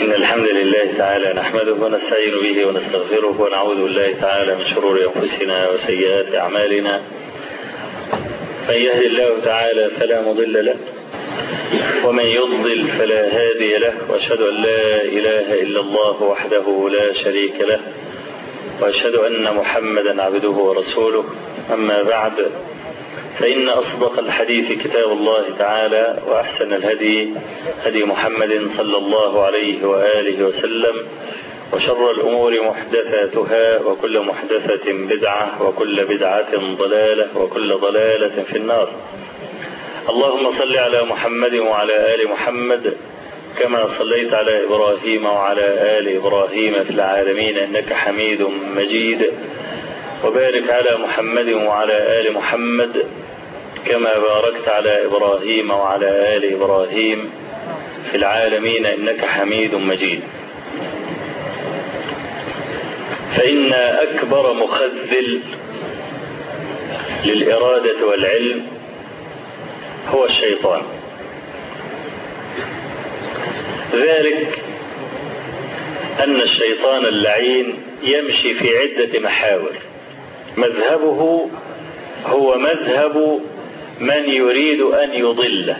إن الحمد لله تعالى نحمده ونستعين به ونستغفره ونعوذ بالله تعالى من شرور أنفسنا وسيئات أعمالنا من يهد الله تعالى فلا مضل له ومن يضلل فلا هادي له وأشهد أن لا إله إلا الله وحده لا شريك له وأشهد أن محمدا عبده ورسوله أما بعد فإن أصدق الحديث كتاب الله تعالى وأحسن الهدي هدي محمد صلى الله عليه وآله وسلم وشر الأمور محدثاتها وكل محدثة بدعة وكل بدعة ضلالة وكل ضلالة في النار اللهم صل على محمد وعلى آل محمد كما صليت على إبراهيم وعلى آل إبراهيم في العالمين إنك حميد مجيد وبارك على محمد وعلى آل محمد كما باركت على إبراهيم وعلى آل إبراهيم في العالمين إنك حميد مجيد فإن أكبر مخذل للإرادة والعلم هو الشيطان ذلك أن الشيطان اللعين يمشي في عدة محاور مذهبه هو مذهب من يريد أن يضله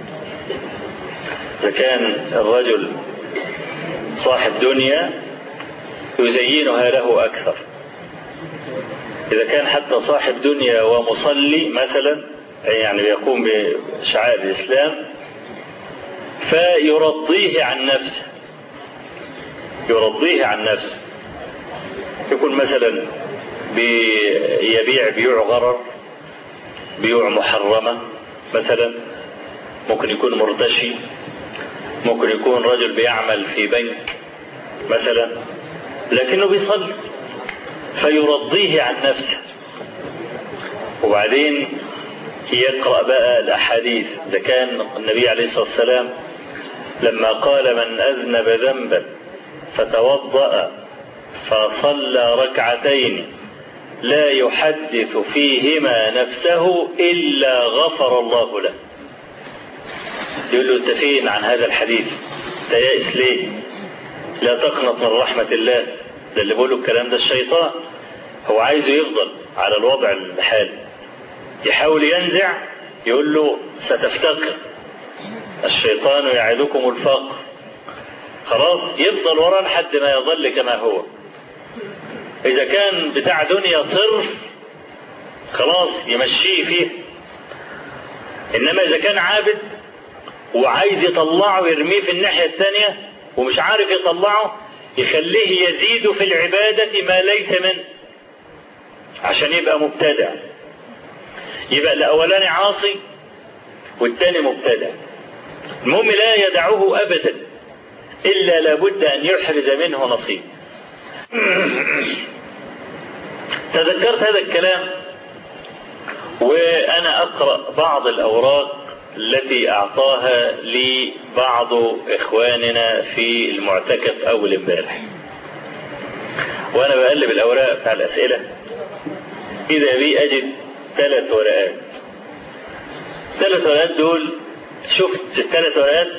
إذا كان الرجل صاحب دنيا يزينها له أكثر إذا كان حتى صاحب دنيا ومصلي مثلا يعني يقوم بشعائر الإسلام فيرضيه عن نفسه يرضيه عن نفسه يكون مثلا بيبيع بيوع غرر بيوع محرمة مثلا ممكن يكون مرتشي ممكن يكون رجل بيعمل في بنك مثلا لكنه بيصلي فيرضيه عن نفسه وبعدين يقرأ بقى الأحاديث ده كان النبي عليه الصلاة والسلام لما قال من أذنب ذنبا فتوضأ فصلى ركعتين لا يحدث فيهما نفسه إلا غفر الله له يقول له انت فين عن هذا الحديث انت يائس ليه لا تقنط من رحمة الله ده اللي بيقوله الكلام ده الشيطان هو عايزه يفضل على الوضع الحالي يحاول ينزع يقول له ستفتقر الشيطان يعدكم الفقر خلاص يفضل وراه لحد ما يظل كما هو إذا كان بتاع دنيا صرف خلاص يمشيه فيه إنما إذا كان عابد وعايز يطلعه يرميه في الناحية الثانية ومش عارف يطلعه يخليه يزيد في العبادة ما ليس منه عشان يبقى مبتدع يبقى الأولاني عاصي والثاني مبتدع المهم لا يدعه أبدا إلا لابد أن يحرز منه نصيب تذكرت هذا الكلام وأنا أقرأ بعض الأوراق التي أعطاها لي بعض إخواننا في المعتكف أول امبارح وأنا بقلب الأوراق بتاع الأسئلة إذا بي أجد ثلاث ورقات ثلاث ورقات دول شفت الثلاث ورقات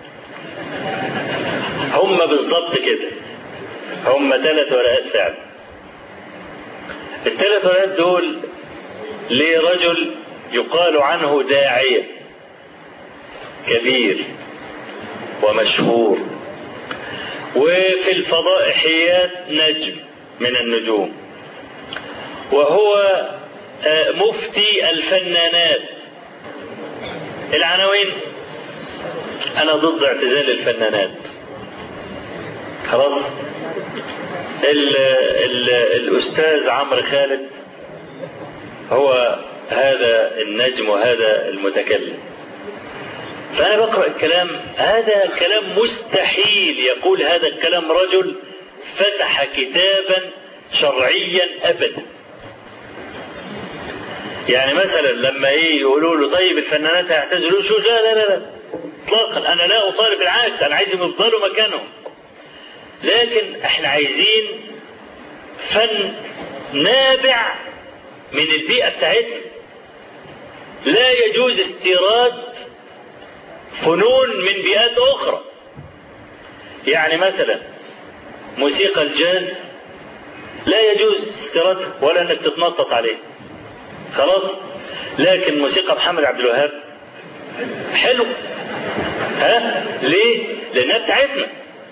هم بالظبط كده هم ثلاث ورقات فعلا الثلاث ورقات دول لرجل يقال عنه داعية كبير ومشهور وفي الفضائحيات نجم من النجوم وهو مفتي الفنانات العناوين أنا ضد اعتزال الفنانات خلاص ال ال الأستاذ عمرو خالد هو هذا النجم وهذا المتكلم فأنا بقرأ الكلام هذا كلام مستحيل يقول هذا الكلام رجل فتح كتابا شرعيا أبدا يعني مثلا لما ايه يقولوا له طيب الفنانات هيعتزلوا شو لا لا لا لا اطلاقا انا لا اطالب العكس انا عايزهم يفضلوا مكانهم لكن احنا عايزين فن نابع من البيئة بتاعتنا لا يجوز استيراد فنون من بيئات أخرى يعني مثلا موسيقى الجاز لا يجوز استيرادها ولا انك تتنطط عليه خلاص لكن موسيقى محمد عبد الوهاب حلو ها ليه لانها بتاعتنا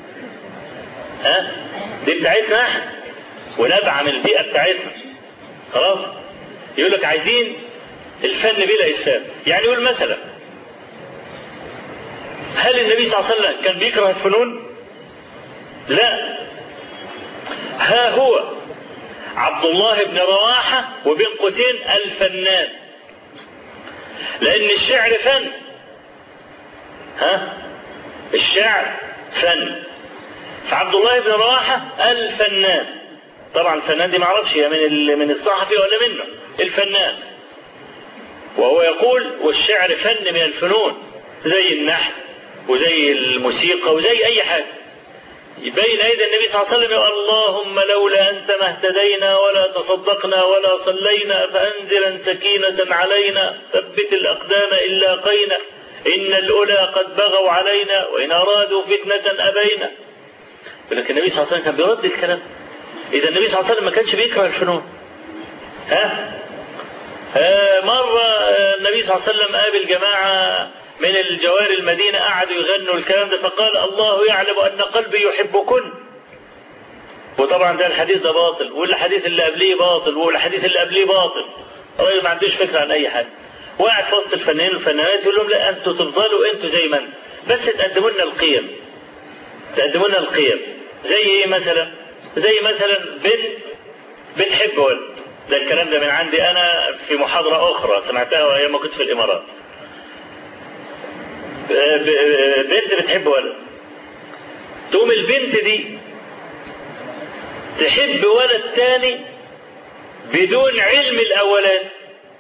ها دي بتاعتنا احنا ونبع من البيئه بتاعتنا خلاص يقول لك عايزين الفن بلا اسفاف يعني يقول مثلا هل النبي صلى الله عليه وسلم كان بيكره الفنون لا ها هو عبد الله بن رواحة وبين قوسين الفنان لأن الشعر فن ها الشعر فن فعبد الله بن رواحة الفنان طبعا الفنان دي معرفش هي من من الصحفي ولا منه الفنان وهو يقول والشعر فن من الفنون زي النحت وزي الموسيقى وزي أي حاجة بين أيدي النبي صلى الله عليه وسلم يقول اللهم لولا أنت ما اهتدينا ولا تصدقنا ولا صلينا فأنزلا سكينة علينا ثبت الأقدام إن لاقينا إن الأولى قد بغوا علينا وإن أرادوا فتنة أبينا لكن النبي صلى الله عليه وسلم كان بيرد الكلام إذا النبي صلى الله عليه وسلم ما كانش بيكره الفنون ها آه مرة النبي صلى الله عليه وسلم قابل جماعة من الجوار المدينة قعدوا يغنوا الكلام ده فقال الله يعلم أن قلبي يحبكن وطبعا ده الحديث ده باطل والحديث اللي قبليه باطل والحديث اللي قبليه باطل الراجل ما عندوش فكرة عن أي حاجة وقعد في وسط الفنانين والفنانات يقول لهم لا أنتوا تفضلوا أنتوا زي ما انتوا بس تقدموا لنا القيم تقدموا لنا القيم زي إيه مثلا زي مثلا بنت بتحب ولد ده الكلام ده من عندي أنا في محاضرة أخرى سمعتها أيام ما كنت في الإمارات بنت بتحب ولد تقوم البنت دي تحب ولد تاني بدون علم الاولاني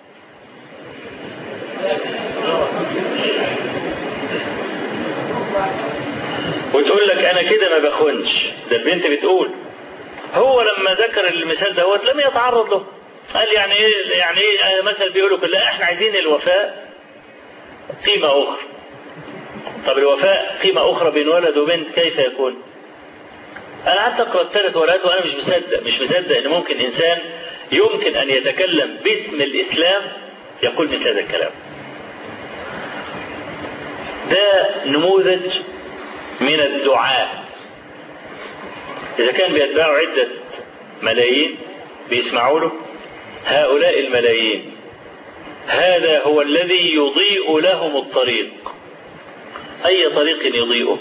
وتقول لك انا كده ما بخونش ده البنت بتقول هو لما ذكر المثال دوت لم يتعرض له قال يعني ايه يعني ايه مثل بيقولوا لا احنا عايزين الوفاء قيمه اخرى طب الوفاء قيمة أخرى بين ولد وبنت كيف يكون؟ أنا قعدت أقرأ الثلاث ورقات وأنا مش مصدق مش مصدق إن ممكن إنسان يمكن أن يتكلم باسم الإسلام يقول مثل هذا الكلام. ده نموذج من الدعاء. إذا كان بيتباعوا عدة ملايين بيسمعوا له هؤلاء الملايين هذا هو الذي يضيء لهم الطريق أي طريق يضيئه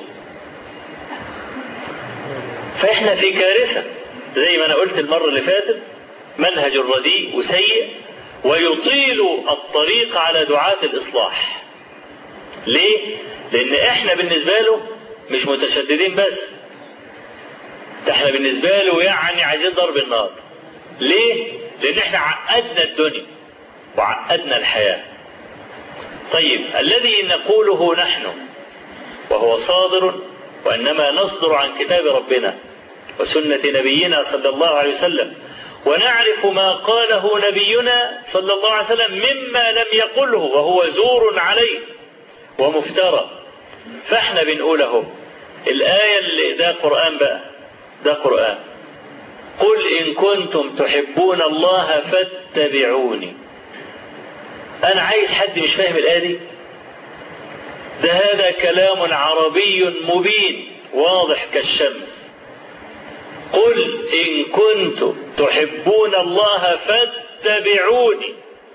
فإحنا في كارثة زي ما أنا قلت المرة اللي فاتت منهج رديء وسيء ويطيل الطريق على دعاة الإصلاح ليه؟ لأن إحنا بالنسبة له مش متشددين بس ده إحنا بالنسبة له يعني عايزين ضرب النار ليه؟ لأن إحنا عقدنا الدنيا وعقدنا الحياة طيب الذي نقوله نحن وهو صادر وانما نصدر عن كتاب ربنا وسنه نبينا صلى الله عليه وسلم ونعرف ما قاله نبينا صلى الله عليه وسلم مما لم يقله وهو زور عليه ومفترى فاحنا بنقوله الآية اللي ده قرآن بقى ده قرآن قل إن كنتم تحبون الله فاتبعوني أنا عايز حد مش فاهم الآية دي ده هذا كلام عربي مبين واضح كالشمس قل إن كنتم تحبون الله فاتبعوني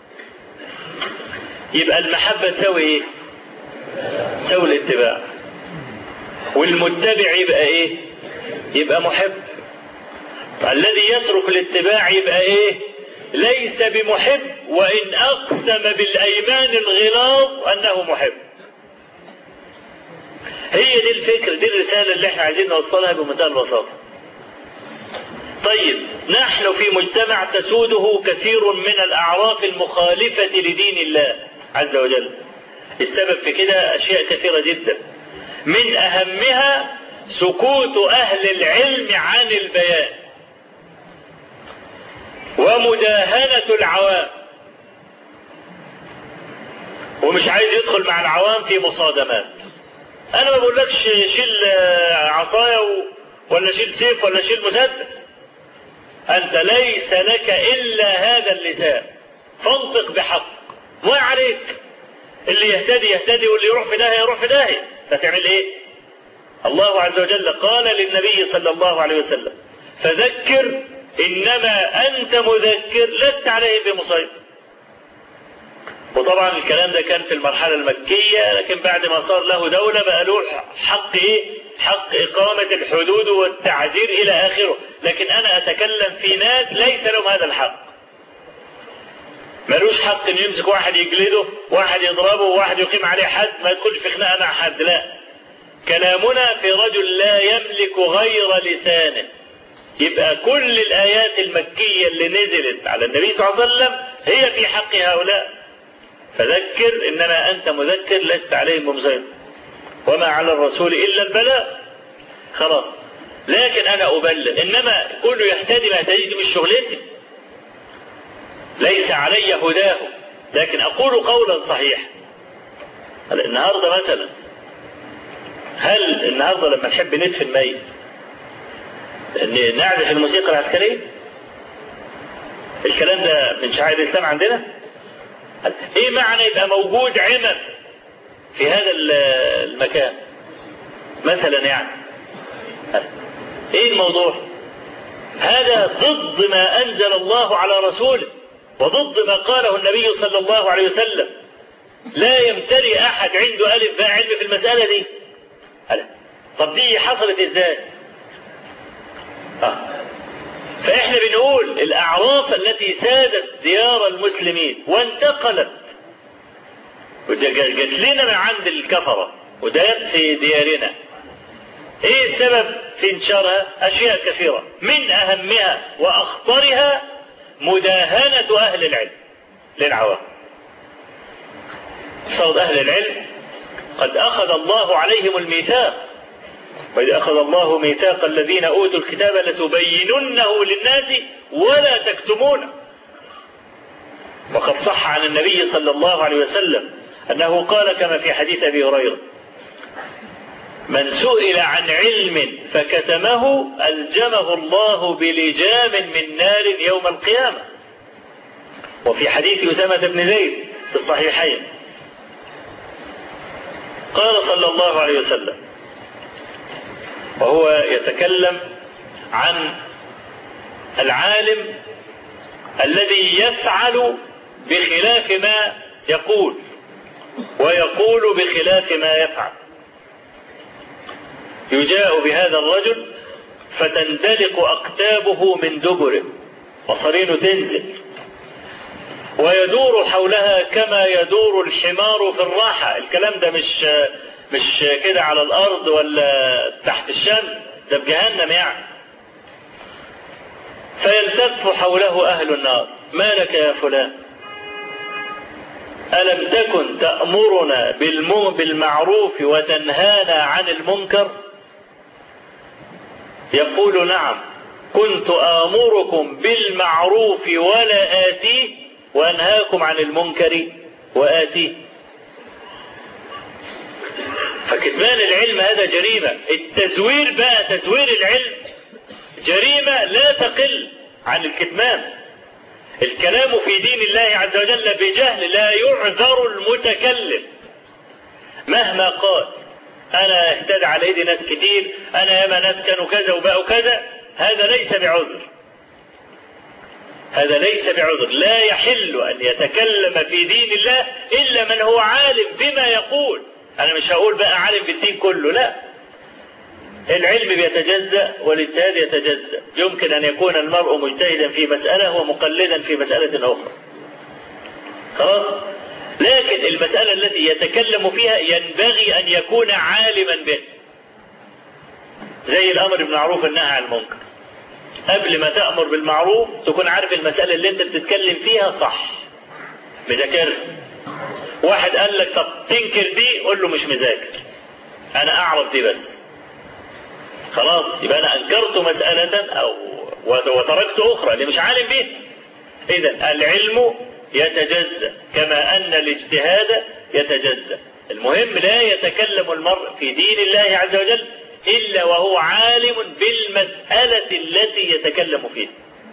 يبقى المحبة تساوي إيه؟ تساوي الاتباع والمتبع يبقى إيه؟ يبقى محب الذي يترك الاتباع يبقى إيه؟ ليس بمحب وإن أقسم بالأيمان الغلاظ أنه محب هي دي الفكرة دي الرسالة اللي احنا عايزين نوصلها بمنتهى البساطة طيب نحن في مجتمع تسوده كثير من الأعراف المخالفة لدين الله عز وجل السبب في كده أشياء كثيرة جدا من أهمها سكوت أهل العلم عن البيان ومداهنة العوام ومش عايز يدخل مع العوام في مصادمات انا ما بقولكش شيل عصايه ولا شيل سيف ولا شيل مسدس انت ليس لك الا هذا اللسان فانطق بحق ما عليك اللي يهتدي يهتدي واللي يروح في داهيه يروح في داهيه فتعمل ايه الله عز وجل قال للنبي صلى الله عليه وسلم فذكر انما انت مذكر لست عليه بمسيطر وطبعا الكلام ده كان في المرحله المكيه لكن بعد ما صار له دوله بقى له حق ايه حق اقامه الحدود والتعزير الى اخره لكن انا اتكلم في ناس ليس لهم هذا الحق ملوش حق انه يمسك واحد يجلده واحد يضربه وواحد يقيم عليه حد ما يدخلش في خناقه مع حد لا كلامنا في رجل لا يملك غير لسانه يبقى كل الآيات المكية اللي نزلت على النبي صلى الله عليه وسلم هي في حق هؤلاء فذكر إنما أنت مذكر لست عليهم بمسيطر وما على الرسول إلا البلاغ خلاص لكن أنا أبلغ إنما كله يهتدي ما يهتديش دي مش شغلتي ليس علي هداه لكن أقول قولا صحيحا النهارده مثلا هل النهارده لما نحب ندفن ميت نعزف الموسيقى العسكرية الكلام ده من شعائر الإسلام عندنا ايه معنى يبقى موجود عمم في هذا المكان مثلا يعني ايه الموضوع هذا ضد ما انزل الله على رسوله وضد ما قاله النبي صلى الله عليه وسلم لا يمتلئ احد عنده الف باء علم في المساله دي طب دي حصلت ازاي آه. فاحنا بنقول الاعراف التي سادت ديار المسلمين وانتقلت جت لنا من عند الكفره ودارت في ديارنا ايه السبب في انتشارها اشياء كثيره من اهمها واخطرها مداهنه اهل العلم للعوام صوت اهل العلم قد اخذ الله عليهم الميثاق وإذ أخذ الله ميثاق الذين أوتوا الكتاب لتبيننه للناس ولا تكتمونه وقد صح عن النبي صلى الله عليه وسلم أنه قال كما في حديث أبي هريرة من سئل عن علم فكتمه ألجمه الله بلجام من نار يوم القيامة وفي حديث أسامة بن زيد في الصحيحين قال صلى الله عليه وسلم وهو يتكلم عن العالم الذي يفعل بخلاف ما يقول ويقول بخلاف ما يفعل يجاء بهذا الرجل فتندلق أقتابه من دبره وصرينه تنزل ويدور حولها كما يدور الحمار في الراحة الكلام ده مش مش كده على الارض ولا تحت الشمس ده في جهنم يعني فيلتف حوله اهل النار ما لك يا فلان الم تكن تامرنا بالمعروف وتنهانا عن المنكر يقول نعم كنت امركم بالمعروف ولا اتيه وانهاكم عن المنكر واتيه فكتمان العلم هذا جريمة التزوير بقى تزوير العلم جريمة لا تقل عن الكتمان الكلام في دين الله عز وجل بجهل لا يعذر المتكلم مهما قال انا اهتدى على ايدي ناس كتير انا ياما ناس كانوا كذا وبقوا كذا هذا ليس بعذر هذا ليس بعذر لا يحل ان يتكلم في دين الله الا من هو عالم بما يقول انا مش هقول بقى عالم بالدين كله لا العلم بيتجزأ والاجتهاد يتجزأ يمكن أن يكون المرء مجتهدا في مسألة ومقلدا في مسألة أخرى خلاص لكن المسألة التي يتكلم فيها ينبغي أن يكون عالما به زي الأمر بالمعروف والنهي عن المنكر قبل ما تأمر بالمعروف تكون عارف المسألة اللي أنت بتتكلم فيها صح مذاكرها واحد قال لك طب تنكر دي قول له مش مذاكر انا اعرف دي بس خلاص يبقى انا انكرت مسألة او وتركت اخرى اللي مش عالم بيها اذا العلم يتجزأ كما ان الاجتهاد يتجزأ المهم لا يتكلم المرء في دين الله عز وجل إلا وهو عالم بالمسألة التي يتكلم فيها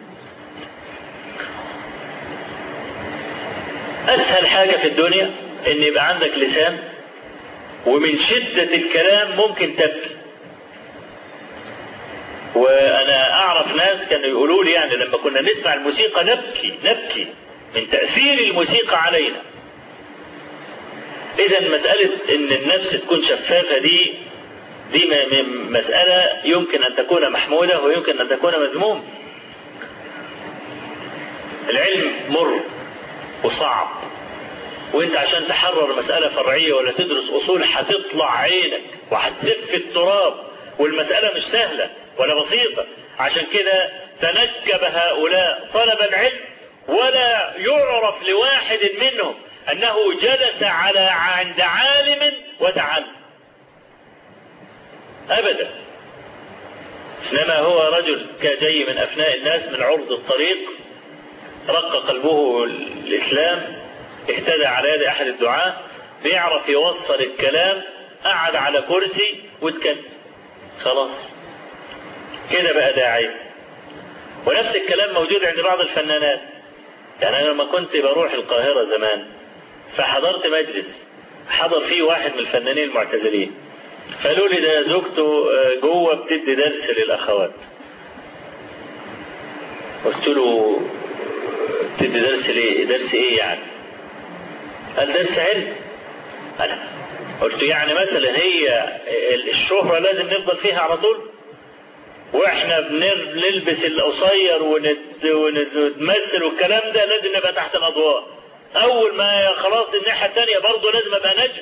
أسهل حاجة في الدنيا إن يبقى عندك لسان ومن شدة الكلام ممكن تبكي وأنا أعرف ناس كانوا يقولوا لي يعني لما كنا نسمع الموسيقى نبكي نبكي من تأثير الموسيقى علينا إذا مسألة إن النفس تكون شفافة دي دي مسألة يمكن أن تكون محمودة ويمكن أن تكون مذمومة. العلم مر وصعب وانت عشان تحرر مسألة فرعية ولا تدرس أصول هتطلع عينك وهتسف التراب والمسألة مش سهلة ولا بسيطة عشان كده تنكب هؤلاء طلب العلم ولا يعرف لواحد منهم أنه جلس على عند عالم وتعلم أبدا إنما هو رجل كجي من أفناء الناس من عرض الطريق رق قلبه الإسلام اهتدى على يد أحد الدعاة بيعرف يوصل الكلام قعد على كرسي واتكلم خلاص كده بقى داعي ونفس الكلام موجود عند بعض الفنانات يعني أنا لما كنت بروح القاهرة زمان فحضرت مجلس حضر فيه واحد من الفنانين المعتزلين فقالوا لي ده زوجته جوه بتدي درس للأخوات قلت له تدي درس ليه درس ايه يعني قال درس علم أنا قلت يعني مثلا هي الشهرة لازم نفضل فيها على طول واحنا بنلبس القصير ونتمثل والكلام ده لازم نبقى تحت الاضواء اول ما خلاص الناحيه الثانيه برضه لازم ابقى نجم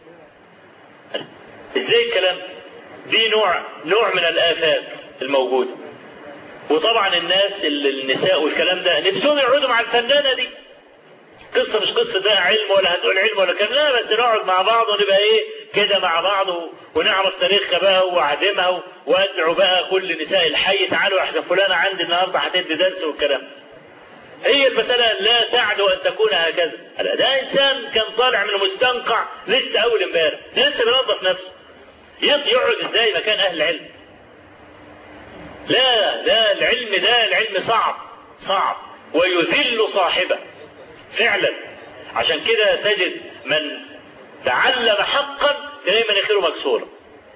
ازاي الكلام دي نوع نوع من الافات الموجوده وطبعا الناس النساء والكلام ده نفسهم يقعدوا مع الفنانه دي قصه مش قصه ده علم ولا هتقول علم ولا كلام لا بس نقعد مع بعض ونبقى ايه كده مع بعض ونعرف تاريخها بقى وعدمها وادعو بقى كل نساء الحي تعالوا احسن فلانه عندي النهارده هتدي درس والكلام هي المسألة لا تعدو أن تكون هكذا ده إنسان كان طالع من المستنقع لسه أول امبارح لسه بينظف نفسه يقعد إزاي مكان أهل العلم لا ده العلم ده العلم صعب صعب ويذل صاحبه فعلا عشان كده تجد من تعلم حقا تلاقي مناخيره مكسوره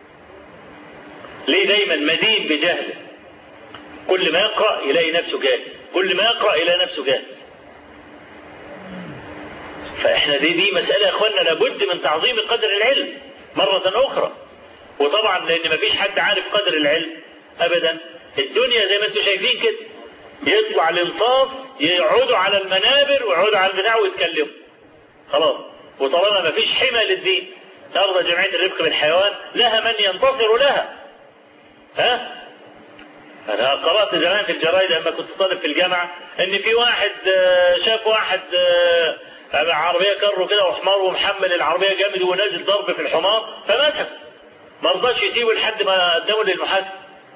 ليه دايما مدين بجهله كل ما يقرا يلاقي نفسه جاهل كل ما يقرا يلاقي نفسه جاهل فاحنا دي دي مساله يا اخوانا لابد من تعظيم قدر العلم مره اخرى وطبعا لان ما فيش حد عارف قدر العلم ابدا الدنيا زي ما انتم شايفين كده يطلع الانصاف يقعدوا على المنابر ويقعدوا على البتاع ويتكلموا خلاص وطالما ما فيش حمى للدين ترضى جمعيه الرفق بالحيوان لها من ينتصر لها ها أنا قرأت زمان في الجرايد لما كنت طالب في الجامعة إن في واحد شاف واحد عربية كره كده وحمار ومحمل العربية جامد ونازل ضرب في الحمار فمسك ما رضاش يسيبه لحد ما قدمه للمحاكم.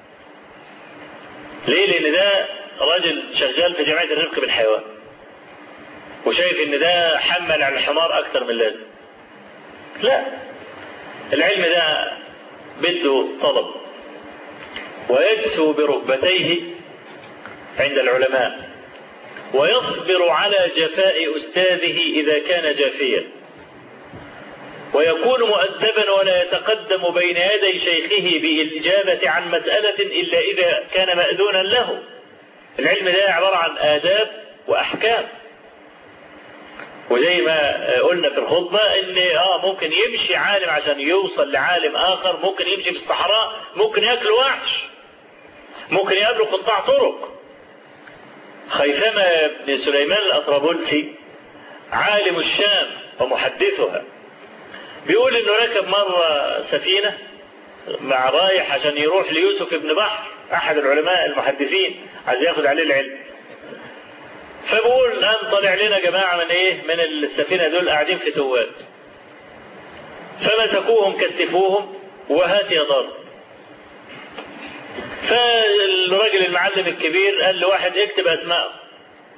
ليه؟ لأن ده راجل شغال في جمعية الرفق بالحيوان. وشايف إن ده حمل على الحمار أكتر من اللازم. لا العلم ده بده طلب ويجسو بركبتيه عند العلماء ويصبر على جفاء أستاذه إذا كان جافيا ويكون مؤدبا ولا يتقدم بين يدي شيخه بالإجابة عن مسألة إلا إذا كان مأذونا له العلم ده عبارة عن آداب وأحكام وزي ما قلنا في الخطبة ان اه ممكن يمشي عالم عشان يوصل لعالم اخر ممكن يمشي في الصحراء ممكن ياكل وحش ممكن يقابله قطاع طرق خيثمة بن سليمان الأطرابلسي عالم الشام ومحدثها بيقول انه ركب مرة سفينة مع رايح عشان يروح ليوسف بن بحر احد العلماء المحدثين عايز ياخد عليه العلم فبقول الان طلع لنا جماعة من ايه من السفينة دول قاعدين في تواد فمسكوهم كتفوهم وهات يا ضرب فالراجل المعلم الكبير قال لواحد اكتب اسماء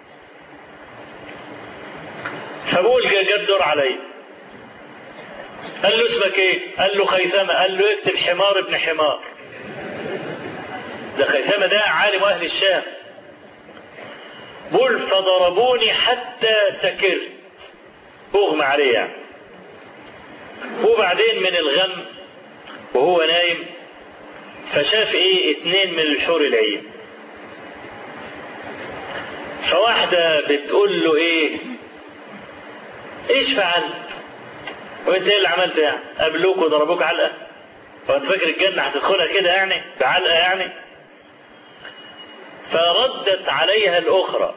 فبقول جاب دور علي قال له اسمك ايه قال له خيثمة قال له اكتب حمار ابن حمار ده خيثمة ده عالم اهل الشام بقول فضربوني حتى سكرت اغمى عليه يعني وبعدين من الغم وهو نايم فشاف ايه اتنين من الحور العين فواحدة بتقول له ايه ايش فعلت وانت ايه اللي عملت يعني قابلوك وضربوك علقة وانت فاكر الجنة هتدخلها كده يعني بعلقة يعني فردت عليها الاخرى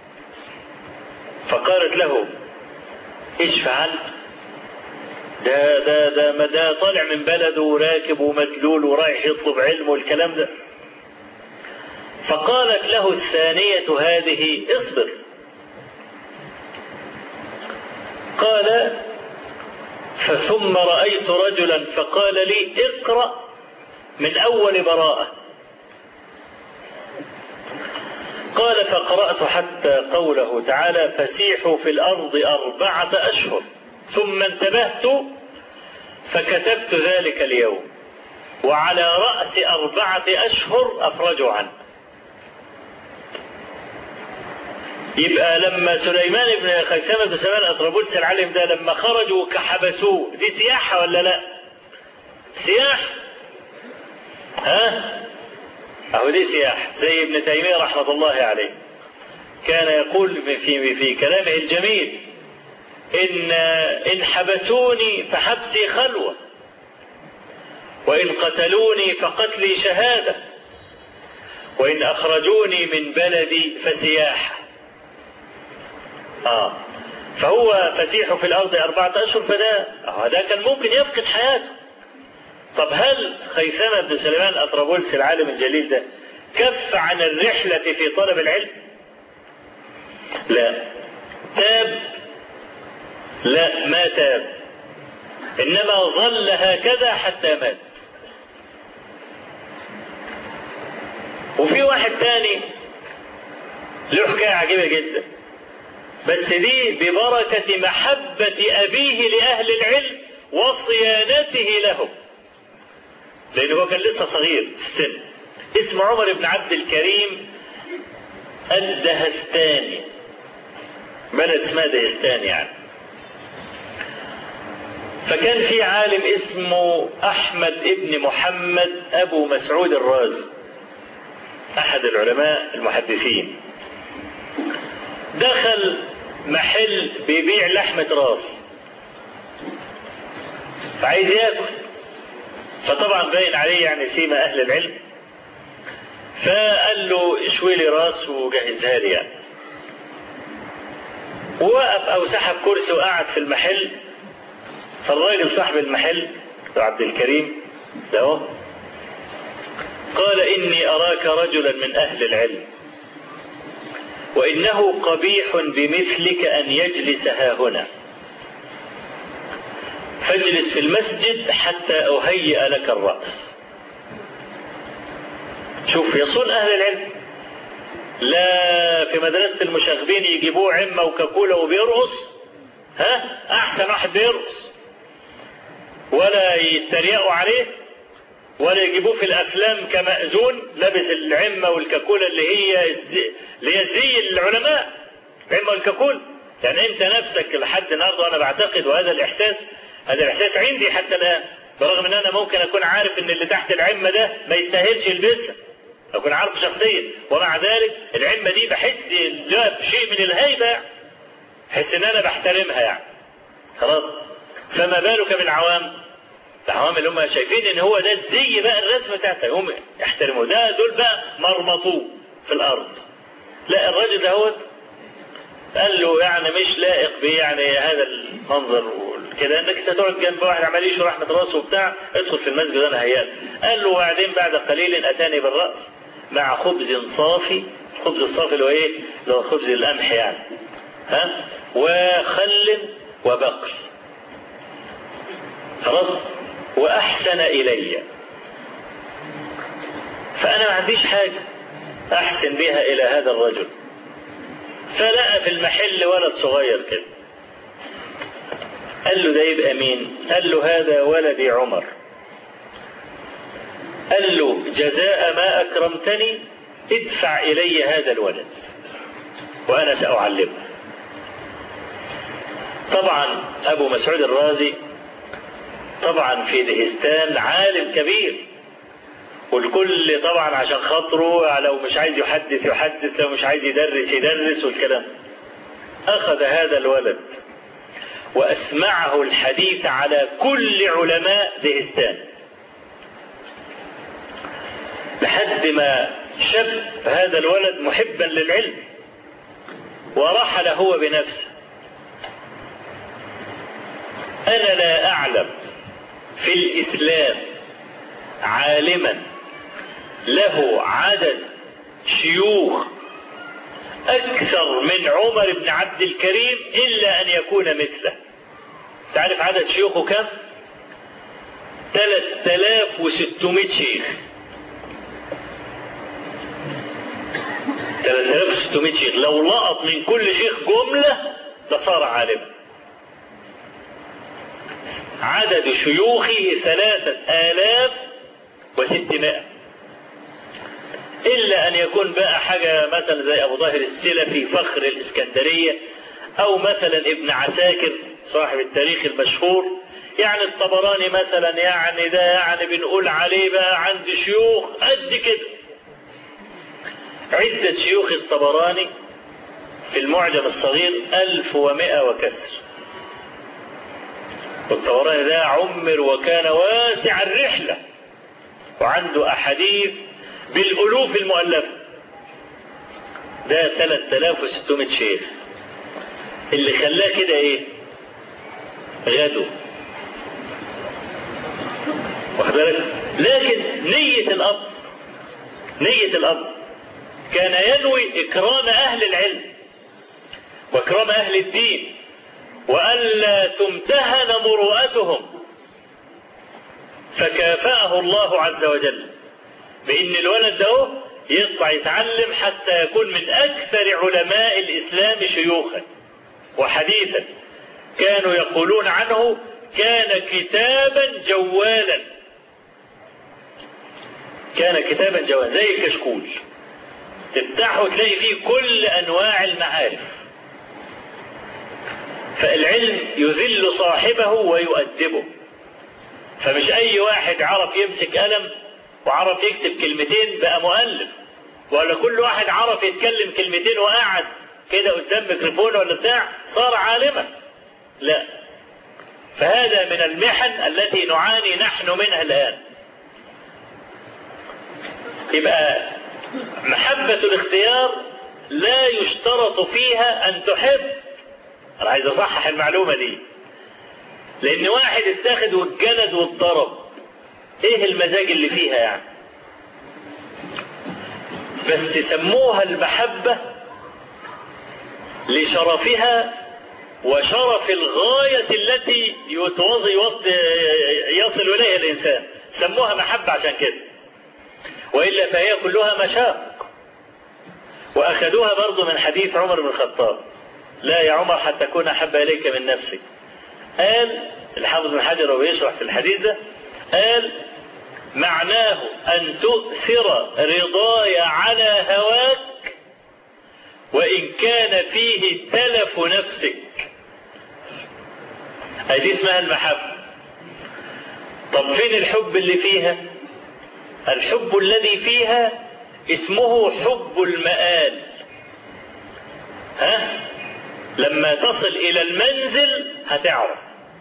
فقالت له ايش فعلت ده ده ده ما ده طالع من بلده وراكب ومسلول ورايح يطلب علم والكلام ده فقالت له الثانية هذه اصبر قال فثم رأيت رجلا فقال لي اقرأ من أول براءة قال فقرأت حتى قوله تعالى فسيحوا في الأرض أربعة أشهر ثم انتبهت فكتبت ذلك اليوم وعلى رأس أربعة أشهر أفرجوا عنه يبقى لما سليمان بن خيثمة بن سليمان أطرابلس العالم ده لما خرجوا كحبسوه دي سياحة ولا لا؟ سياحة ها؟ أهو دي سياحة زي ابن تيمية رحمة الله عليه كان يقول في في كلامه الجميل إن إن حبسوني فحبسي خلوة وإن قتلوني فقتلي شهادة وإن أخرجوني من بلدي فسياحة آه فهو فسيح في الأرض أربعة أشهر فده هذا كان ممكن يفقد حياته طب هل خيثمة بن سليمان أطرابلس العالم الجليل ده كف عن الرحلة في طلب العلم لا تاب لا ما تاب إنما ظل هكذا حتى مات وفي واحد تاني له حكاية عجيبة جدا بس دي ببركة محبة أبيه لأهل العلم وصيانته لهم لأنه هو كان لسه صغير في السن اسمه عمر بن عبد الكريم الدهستاني بلد اسمها دهستان يعني فكان في عالم اسمه أحمد ابن محمد أبو مسعود الرازي أحد العلماء المحدثين دخل محل بيبيع لحمة راس فعايز ياكل فطبعا باين عليه يعني سيما أهل العلم فقال له اشوي لي راس وجهزها لي يعني ووقف أو سحب كرسي وقعد في المحل فالراجل صاحب المحل عبد الكريم ده هو قال إني أراك رجلا من أهل العلم وإنه قبيح بمثلك أن يجلس ها هنا فاجلس في المسجد حتى أهيئ لك الرأس شوف يصون أهل العلم لا في مدرسة المشاغبين يجيبوه عمة وكاكولا وبيرقص ها أحسن واحد بيرقص ولا يتريقوا عليه ولا يجيبوه في الافلام كمأذون لابس العمه والكاكولا اللي هي الزي اللي هي زي العلماء العمه والكاكولا يعني انت نفسك لحد النهارده انا بعتقد وهذا الاحساس هذا الاحساس عندي حتى الان برغم ان انا ممكن اكون عارف ان اللي تحت العمه ده ما يستاهلش يلبسها اكون عارفه شخصيا ومع ذلك العمه دي بحس لها بشيء من الهيبه بحس ان انا بحترمها يعني خلاص فما بالك بالعوام العوام اللي هم شايفين ان هو ده الزي بقى الرسم بتاعتك هم يحترموا ده دول بقى مرمطوه في الارض لا الراجل دهوت قال له يعني مش لائق بيه يعني هذا المنظر كده انك انت تقعد جنب واحد عمال يشوي رحمه راسه وبتاع ادخل في المسجد انا هيال قال له وبعدين بعد قليل اتاني بالراس مع خبز صافي الخبز الصافي اللي هو ايه؟ اللي هو خبز القمح يعني ها وخل وبقر خلاص وأحسن إلي فأنا ما عنديش حاجة أحسن بها إلى هذا الرجل فلقى في المحل ولد صغير كده قال له ده يبقى مين قال له هذا ولدي عمر قال له جزاء ما أكرمتني ادفع إلي هذا الولد وأنا سأعلمه طبعا أبو مسعود الرازي طبعا في دهستان عالم كبير والكل طبعا عشان خاطره لو مش عايز يحدث يحدث لو مش عايز يدرس يدرس والكلام أخذ هذا الولد وأسمعه الحديث على كل علماء دهستان لحد ما شب هذا الولد محبا للعلم ورحل هو بنفسه أنا لا أعلم في الإسلام عالما له عدد شيوخ أكثر من عمر بن عبد الكريم إلا أن يكون مثله تعرف عدد شيوخه كم 3600 شيخ 3600 شيخ لو لقط من كل شيخ جملة لصار عالما عدد شيوخه ثلاثة آلاف وستمائة إلا أن يكون بقى حاجة مثلا زي أبو ظاهر السلفي فخر الإسكندرية أو مثلا ابن عساكر صاحب التاريخ المشهور يعني الطبراني مثلا يعني ده يعني بنقول عليه بقى عند شيوخ قد كده عدة شيوخ الطبراني في المعجم الصغير ألف ومائة وكسر والطبراني ده عمر وكان واسع الرحلة وعنده أحاديث بالألوف المؤلفة ده 3600 شيخ اللي خلاه كده ايه غدو واخد بالك لكن نية الأب نية الأب كان ينوي إكرام أهل العلم وإكرام أهل الدين وألا تمتهن مروءتهم فكافأه الله عز وجل بأن الولد ده يطلع يتعلم حتى يكون من أكثر علماء الإسلام شيوخا وحديثا كانوا يقولون عنه كان كتابا جوالا كان كتابا جوالا زي الكشكول تفتحه وتلاقي فيه كل أنواع المعارف فالعلم يذل صاحبه ويؤدبه فمش أي واحد عرف يمسك قلم وعرف يكتب كلمتين بقى مؤلف ولا كل واحد عرف يتكلم كلمتين وقعد كده قدام ميكروفون ولا بتاع صار عالما لا فهذا من المحن التي نعاني نحن منها الآن يبقى محبة الاختيار لا يشترط فيها أن تحب أنا عايز أصحح المعلومة دي لأن واحد اتاخد واتجلد واتضرب إيه المزاج اللي فيها يعني بس سموها المحبة لشرفها وشرف الغاية التي يصل إليها الإنسان سموها محبة عشان كده وإلا فهي كلها مشاق وأخذوها برضو من حديث عمر بن الخطاب لا يا عمر حتى أكون أحب إليك من نفسك قال الحافظ بن حجر وهو يشرح في الحديث ده قال معناه أن تؤثر رضاي على هواك وإن كان فيه تلف نفسك هذه اسمها المحبة طب فين الحب اللي فيها الحب الذي فيها اسمه حب المآل ها لما تصل إلى المنزل هتعرف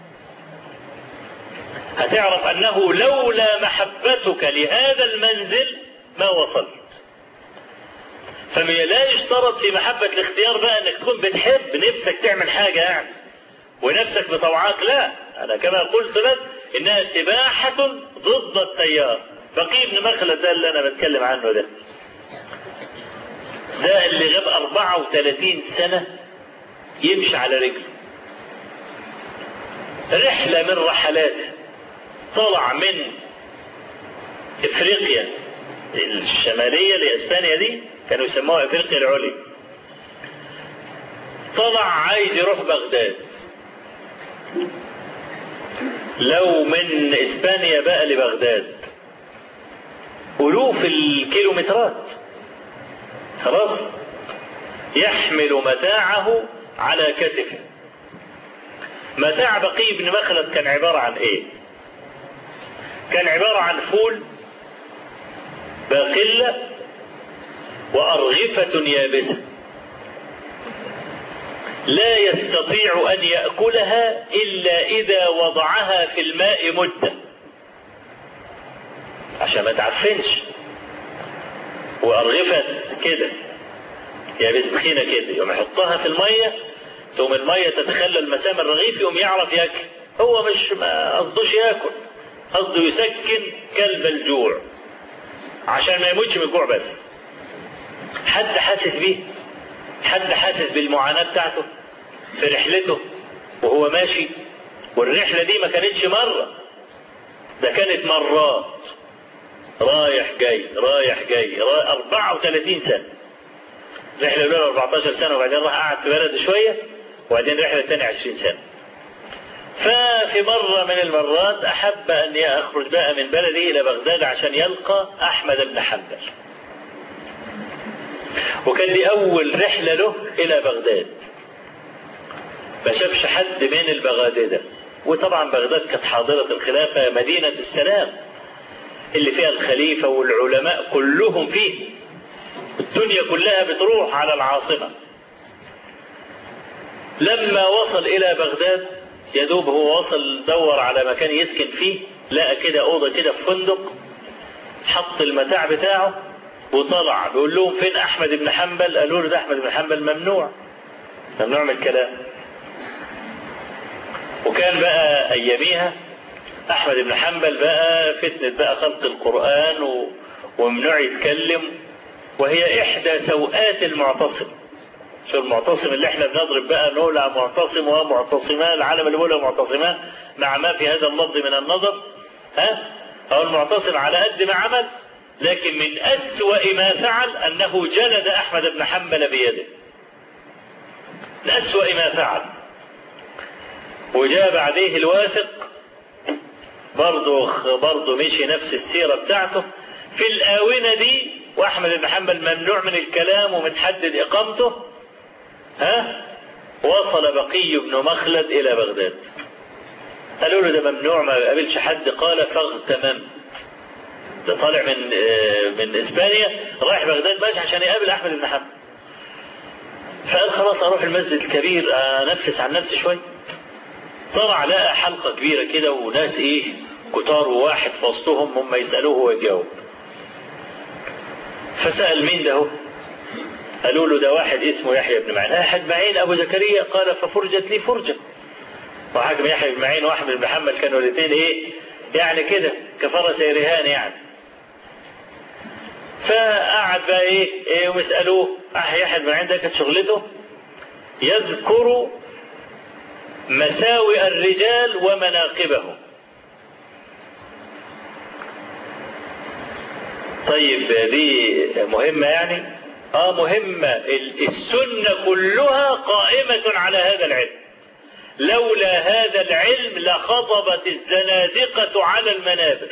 هتعرف أنه لولا محبتك لهذا المنزل ما وصلت فما لا يشترط في محبة الاختيار بقى انك تكون بتحب نفسك تعمل حاجة يعني ونفسك بطوعاك لا انا كما قلت لك انها سباحة ضد التيار بقي بن مخلد ده اللي انا بتكلم عنه ده ده اللي غاب 34 سنة يمشي على رجله رحلة من رحلاته طلع من افريقيا الشمالية لاسبانيا دي كانوا يسموها افريقيا العليا طلع عايز يروح بغداد لو من اسبانيا بقى لبغداد الوف الكيلومترات خلاص يحمل متاعه على كتفه متاع بقي بن مخلد كان عبارة عن ايه كان عبارة عن فول باقلة وأرغفة يابسة لا يستطيع أن يأكلها إلا إذا وضعها في الماء مدة عشان ما تعفنش وأرغفة كده يابسة تخينة كده يوم يحطها في المية تقوم المية تتخلل مسام الرغيف يقوم يعرف ياكل هو مش ما قصدوش ياكل قصده يسكن كلب الجوع عشان ما يموتش من الجوع بس حد حاسس بيه حد حاسس بالمعاناة بتاعته في رحلته وهو ماشي والرحلة دي ما كانتش مرة ده كانت مرات رايح جاي رايح جاي رايح 34 سنة الرحلة الأولى 14 سنة وبعدين راح قعد في بلده شوية وبعدين الرحلة الثانية 20 سنة ففي مرة من المرات أحب أن يخرج بقى من بلده إلى بغداد عشان يلقى أحمد بن حنبل وكان دي أول رحلة له إلى بغداد ما شافش حد من البغاددة وطبعا بغداد كانت حاضرة الخلافة مدينة السلام اللي فيها الخليفة والعلماء كلهم فيه الدنيا كلها بتروح على العاصمة لما وصل إلى بغداد يدوب هو وصل دور على مكان يسكن فيه لقى كده أوضة كده في فندق حط المتاع بتاعه وطلع بيقول لهم فين أحمد بن حنبل قالوا له ده أحمد بن حنبل ممنوع ممنوع من الكلام وكان بقى أياميها أحمد بن حنبل بقى فتنة بقى خلق القرآن و... وممنوع يتكلم وهي إحدى سوءات المعتصم شو المعتصم اللي احنا بنضرب بقى نقول معتصم ومعتصمان العالم اللي بيقولها معتصمان مع ما في هذا اللفظ من النظر ها أو المعتصم على قد ما عمل لكن من أسوأ ما فعل أنه جلد أحمد بن حنبل بيده من أسوأ ما فعل وجاء بعديه الواثق برضه برضه مشي نفس السيرة بتاعته في الآونة دي وأحمد بن حنبل ممنوع من الكلام ومتحدد إقامته ها وصل بقي بن مخلد إلى بغداد قالوا له ده ممنوع ما قابلش حد قال فاغتممت ده طالع من من اسبانيا رايح بغداد ماشي عشان يقابل احمد بن حنبل فقال خلاص اروح المسجد الكبير انفس عن نفسي شويه طلع لقى حلقه كبيره كده وناس ايه كتار وواحد في وسطهم هم يسالوه ويجاوب فسال مين ده هو قالوا له ده واحد اسمه يحيى بن معين احد معين ابو زكريا قال ففرجت لي فرجه وحاجم يحيى بن معين واحمد بن حنبل كانوا الاثنين ايه يعني كده كفرس رهان يعني فقعد بقى ايه, إيه ويسالوه يحيى بن معين ده كانت شغلته يذكر مساوئ الرجال ومناقبهم طيب دي مهمة يعني اه مهمة السنة كلها قائمة على هذا العلم لولا هذا العلم لخطبت الزنادقة على المنابر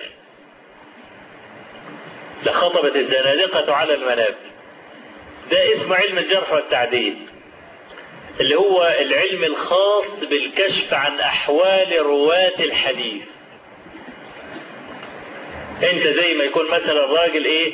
لخطبت الزنادقة على المنابر ده اسم علم الجرح والتعديل اللي هو العلم الخاص بالكشف عن أحوال رواة الحديث انت زي ما يكون مثلا راجل ايه